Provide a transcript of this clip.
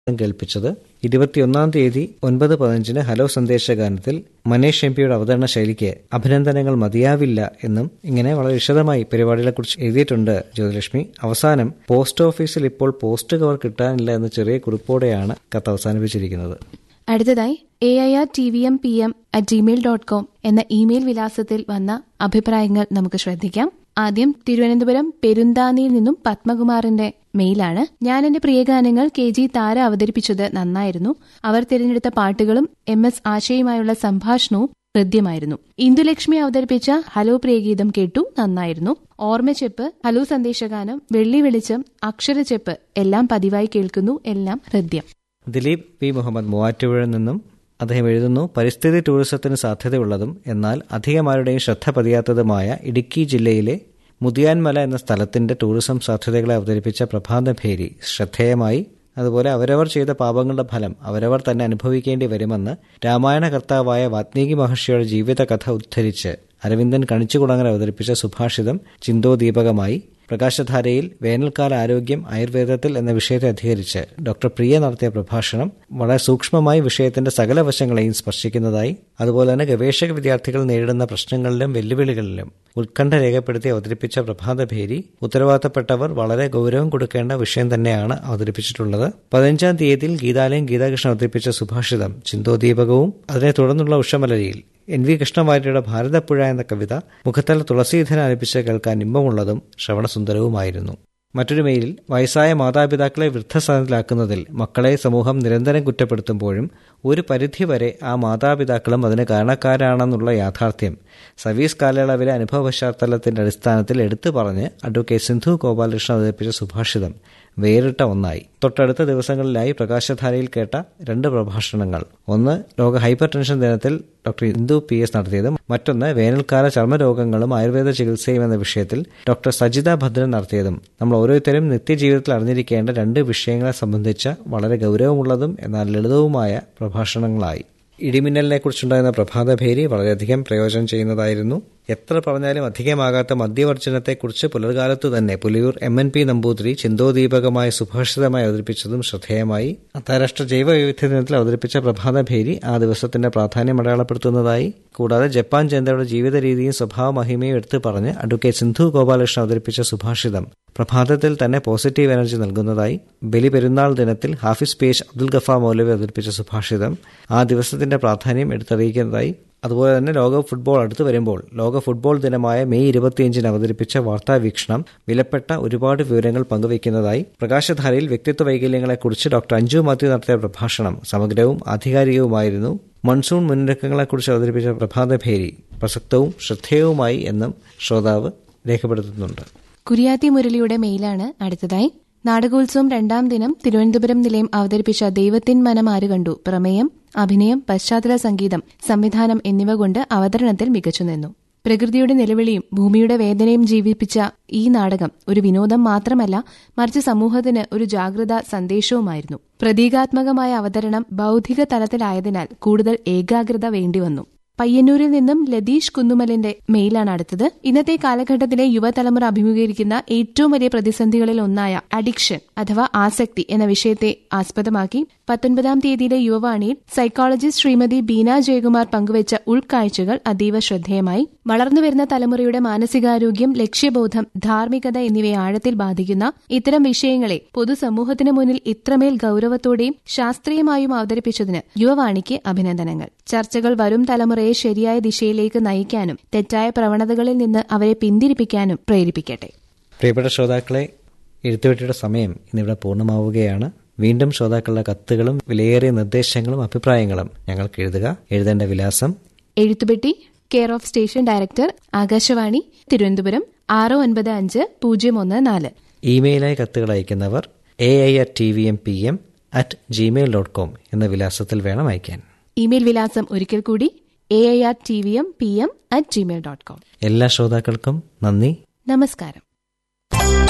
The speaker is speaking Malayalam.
കേൾപ്പിച്ചത് ഇരുപത്തിയൊന്നാം തീയതി ഒൻപത് പതിനഞ്ചിന് ഹലോ സന്ദേശഗാനത്തിൽ മനേഷ് എം പിയുടെ അവതരണ ശൈലിക്ക് അഭിനന്ദനങ്ങൾ മതിയാവില്ല എന്നും ഇങ്ങനെ വളരെ വിശദമായി പരിപാടികളെക്കുറിച്ച് എഴുതിയിട്ടുണ്ട് ജ്യോതിലക്ഷ്മി അവസാനം പോസ്റ്റ് ഓഫീസിൽ ഇപ്പോൾ പോസ്റ്റ് കവർ കിട്ടാനില്ല എന്ന ചെറിയ കുറിപ്പോടെയാണ് കത്ത് അവസാനിപ്പിച്ചിരിക്കുന്നത് അടുത്തതായി A I R T V M P M at Gmail dot com എന്ന ഇമെയിൽ വിലാസത്തിൽ വന്ന അഭിപ്രായങ്ങൾ നമുക്ക് ശ്രദ്ധിക്കാം ആദ്യം തിരുവനന്തപുരം പെരുന്താനിയിൽ നിന്നും പത്മകുമാറിന്റെ മെയിലാണ് ഞാൻ എന്റെ പ്രിയഗാനങ്ങൾ കെ ജി താര അവതരിപ്പിച്ചത് നന്നായിരുന്നു അവർ തിരഞ്ഞെടുത്ത പാട്ടുകളും എം എസ് ആശയുമായുള്ള സംഭാഷണവും ഹൃദ്യമായിരുന്നു ഇന്ദുലക്ഷ്മി അവതരിപ്പിച്ച ഹലോ പ്രിയഗീതം കേട്ടു നന്നായിരുന്നു ഓർമ്മച്ചെപ്പ് ഹലോ സന്ദേശഗാനം വെള്ളി വെളിച്ചം അക്ഷരച്ചെപ്പ് എല്ലാം പതിവായി കേൾക്കുന്നു എല്ലാം ഹൃദ്യം ദിലീപ് പി മുഹമ്മദ് മൂവാറ്റുപുഴയിൽ നിന്നും അദ്ദേഹം എഴുതുന്നു പരിസ്ഥിതി ടൂറിസത്തിന് സാധ്യതയുള്ളതും എന്നാൽ അധികമാരുടെയും ശ്രദ്ധ പതിയാത്തതുമായ ഇടുക്കി ജില്ലയിലെ മുതിയാൻമല എന്ന സ്ഥലത്തിന്റെ ടൂറിസം സാധ്യതകളെ അവതരിപ്പിച്ച പ്രഭാതഭേരി ശ്രദ്ധേയമായി അതുപോലെ അവരവർ ചെയ്ത പാപങ്ങളുടെ ഫലം അവരവർ തന്നെ അനുഭവിക്കേണ്ടി വരുമെന്ന് രാമായണ കർത്താവായ വാത്മീകി മഹർഷിയുടെ ജീവിതകഥ ഉദ്ധരിച്ച് അരവിന്ദൻ കണിച്ചുകുളങ്ങര അവതരിപ്പിച്ച സുഭാഷിതം ചിന്തോദീപകമായി പ്രകാശധാരയിൽ വേനൽക്കാല ആരോഗ്യം ആയുർവേദത്തിൽ എന്ന വിഷയത്തെ അധികരിച്ച് ഡോക്ടർ പ്രിയ നടത്തിയ പ്രഭാഷണം വളരെ സൂക്ഷ്മമായി വിഷയത്തിന്റെ സകല വശങ്ങളെയും സ്പർശിക്കുന്നതായി അതുപോലെ തന്നെ ഗവേഷക വിദ്യാർത്ഥികൾ നേരിടുന്ന പ്രശ്നങ്ങളിലും വെല്ലുവിളികളിലും ഉത്കണ്ഠ രേഖപ്പെടുത്തി അവതരിപ്പിച്ച പ്രഭാതഭേരി ഉത്തരവാദിത്തപ്പെട്ടവർ വളരെ ഗൗരവം കൊടുക്കേണ്ട വിഷയം തന്നെയാണ് അവതരിപ്പിച്ചിട്ടുള്ളത് പതിനഞ്ചാം തീയതിയിൽ ഗീതാലയം ഗീതാകൃഷ്ണൻ അവതരിപ്പിച്ച സുഭാഷിതം ചിന്തോദീപകവും അതിനെ തുടർന്നുള്ള ഉഷമലരിയിൽ എൻ വി കൃഷ്ണവാര്യരുടെ ഭാരതപ്പുഴ എന്ന കവിത മുഖത്തല തുളസീധരൻ ആലപിച്ച് കേൾക്കാൻ ഇമ്പമുള്ളതും ശ്രവണസുന്ദരവുമായിരുന്നു മറ്റൊരു മെയിലിൽ വയസ്സായ മാതാപിതാക്കളെ വൃദ്ധസ്ഥാനത്തിലാക്കുന്നതിൽ മക്കളെ സമൂഹം നിരന്തരം കുറ്റപ്പെടുത്തുമ്പോഴും ഒരു പരിധിവരെ ആ മാതാപിതാക്കളും അതിന് കാരണക്കാരാണെന്നുള്ള യാഥാർത്ഥ്യം സർവീസ് കാലയളവിലെ അനുഭവ പശ്ചാത്തലത്തിന്റെ അടിസ്ഥാനത്തിൽ എടുത്തു പറഞ്ഞ് അഡ്വക്കേറ്റ് സിന്ധു ഗോപാലകൃഷ്ണൻ അവതരിപ്പിച്ച സുഭാഷിതം വേറിട്ട ഒന്നായി തൊട്ടടുത്ത ദിവസങ്ങളിലായി പ്രകാശധാരയിൽ കേട്ട രണ്ട് പ്രഭാഷണങ്ങൾ ഒന്ന് ലോക ഹൈപ്പർ ടെൻഷൻ ദിനത്തിൽ ഡോക്ടർ ഇന്ദു പി എസ് നടത്തിയതും മറ്റൊന്ന് വേനൽക്കാല ചർമ്മരോഗങ്ങളും ആയുർവേദ ചികിത്സയും എന്ന വിഷയത്തിൽ ഡോക്ടർ സജിത ഭദ്രൻ നടത്തിയതും നമ്മൾ ഓരോരുത്തരും നിത്യജീവിതത്തിൽ അറിഞ്ഞിരിക്കേണ്ട രണ്ട് വിഷയങ്ങളെ സംബന്ധിച്ച വളരെ ഗൗരവമുള്ളതും എന്നാൽ ലളിതവുമായ പ്രഭാഷണങ്ങളായി ഇടിമിന്നലിനെ കുറിച്ചുണ്ടായിരുന്ന പ്രഭാതഭേരി വളരെയധികം പ്രയോജനം ചെയ്യുന്നതായിരുന്നു എത്ര പറഞ്ഞാലും അധികമാകാത്ത മദ്യവർജനത്തെക്കുറിച്ച് പുലർകാലത്തു തന്നെ Puliyur M N P Namboothiri ചിന്തോദീപകമായ സുഭാഷിതമായി അവതരിപ്പിച്ചതും ശ്രദ്ധേയമായി അന്താരാഷ്ട്ര ജൈവ വൈവിധ്യ ദിനത്തിൽ അവതരിപ്പിച്ച പ്രഭാതഭേരി ആ ദിവസത്തിന്റെ പ്രാധാന്യം അടയാളപ്പെടുത്തുന്നതായി കൂടാതെ ജപ്പാൻ ജനതയുടെ ജീവിത രീതിയും സ്വഭാവ മഹിമയും എടുത്തു പറഞ്ഞ് അഡ്വക്കേറ്റ് സിന്ധു ഗോപാലകൃഷ്ണൻ അവതരിപ്പിച്ച സുഭാഷിതം പ്രഭാതത്തിൽ തന്നെ പോസിറ്റീവ് എനർജി നൽകുന്നതായി ബലി പെരുന്നാൾ ദിനത്തിൽ ഹാഫിസ് പേജ് അബ്ദുൽ ഗഫാർ മൗലവി അവതരിപ്പിച്ച സുഭാഷിതം ആ ദിവസത്തിന്റെ പ്രാധാന്യം എടുത്തറിയിക്കുന്നതായി അതുപോലെ തന്നെ ലോക ഫുട്ബോൾ അടുത്തു വരുമ്പോൾ ലോക ഫുട്ബോൾ ദിനമായ മെയ് ഇരുപത്തിയഞ്ചിന് അവതരിപ്പിച്ച വാർത്താ വീക്ഷണം വിലപ്പെട്ട ഒരുപാട് വിവരങ്ങൾ പങ്കുവയ്ക്കുന്നതായി പ്രകാശധാരയിൽ വ്യക്തിത്വ വൈകല്യങ്ങളെക്കുറിച്ച് ഡോക്ടർ അഞ്ജു മാത്യു നടത്തിയ പ്രഭാഷണം സമഗ്രവും ആധികാരികവുമായിരുന്നു മൺസൂൺ മുന്നൊരുക്കങ്ങളെക്കുറിച്ച് അവതരിപ്പിച്ച പ്രഭാതഭേരി പ്രസക്തവും ശ്രദ്ധേയവുമായി എന്നും ശ്രോതാവ് രേഖപ്പെടുത്തുന്നുണ്ട് കുരിയാത്തി മുരളിയുടെ മെയിലാണ് അടുത്തതായി നാടകോത്സവം രണ്ടാം ദിനം തിരുവനന്തപുരം നിലയം അവതരിപ്പിച്ച ദൈവത്തിൻ മനം ആര് കണ്ടു പ്രമേയം അഭിനയം പശ്ചാത്തല സംഗീതം സംവിധാനം എന്നിവ കൊണ്ട് അവതരണത്തിൽ മികച്ചു നിന്നു പ്രകൃതിയുടെ നിലവിളിയും ഭൂമിയുടെ വേദനയും ജീവിപ്പിച്ച ഈ നാടകം ഒരു വിനോദം മാത്രമല്ല മറിച്ച് സമൂഹത്തിന് ഒരു ജാഗ്രതാ സന്ദേശവുമായിരുന്നു പ്രതീകാത്മകമായ അവതരണം ബൌദ്ധിക തലത്തിലായതിനാൽ കൂടുതൽ ഏകാഗ്രത വേണ്ടിവന്നു പയ്യന്നൂരിൽ നിന്നും ലതീഷ് കുന്നുമലിന്റെ മെയിലാണ് അടുത്തത് ഇന്നത്തെ കാലഘട്ടത്തിലെ യുവതലമുറ അഭിമുഖീകരിക്കുന്ന ഏറ്റവും വലിയ പ്രതിസന്ധികളിൽ ഒന്നായ അഡിക്ഷൻ അഥവാ ആസക്തി എന്ന വിഷയത്തെ ആസ്പദമാക്കി പത്തൊൻപതാം തീയതിയിലെ യുവവാണിയിൽ സൈക്കോളജിസ്റ്റ് ശ്രീമതി ബീന ജയകുമാർ പങ്കുവച്ച ഉൾക്കാഴ്ചകൾ അതീവ ശ്രദ്ധേയമായി വളർന്നുവരുന്ന തലമുറയുടെ മാനസികാരോഗ്യം ലക്ഷ്യബോധം ധാർമ്മികത എന്നിവയെ ആഴത്തിൽ ബാധിക്കുന്ന ഇത്തരം വിഷയങ്ങളെ പൊതുസമൂഹത്തിന് മുന്നിൽ ഇത്രമേൽ ഗൌരവത്തോടെയും ശാസ്ത്രീയമായും അവതരിപ്പിച്ചതിന് യുവവാണിക്ക് അഭിനന്ദനങ്ങൾ ചർച്ചകൾ വരും തലമുറയെ ശരിയായ ദിശയിലേക്ക് നയിക്കാനും തെറ്റായ പ്രവണതകളിൽ നിന്ന് അവരെ പിന്തിരിപ്പിക്കാനും പ്രേരിപ്പിക്കട്ടെ പ്രിയപ്പെട്ട ശ്രോതാക്കളെ എഴുത്തുപെട്ടിയുടെ സമയം ഇന്നിവിടെ പൂർണ്ണമാവുകയാണ് വീണ്ടും ശ്രോതാക്കളുടെ കത്തുകളും വിലയേറിയ നിർദ്ദേശങ്ങളും അഭിപ്രായങ്ങളും ഞങ്ങൾക്ക് എഴുതുക എഴുതേണ്ട വിലാസം എഴുത്തുപെട്ടി care of station director Akashvani Thiruvananthapuram ആറ് ഒൻപത് അഞ്ച് പൂജ്യം ഒന്ന് നാല് ഇമെയിലായി കത്തുകൾ അയക്കുന്നവർ A I R T V M P M at Gmail dot com എന്ന വിലാസത്തിൽ വേണം അയക്കാൻ ഇമെയിൽ വിലാസം ഒരിക്കൽ കൂടി A I R T V M P M at Gmail dot com എല്ലാ ശ്രോതാക്കൾക്കും നന്ദി നമസ്കാരം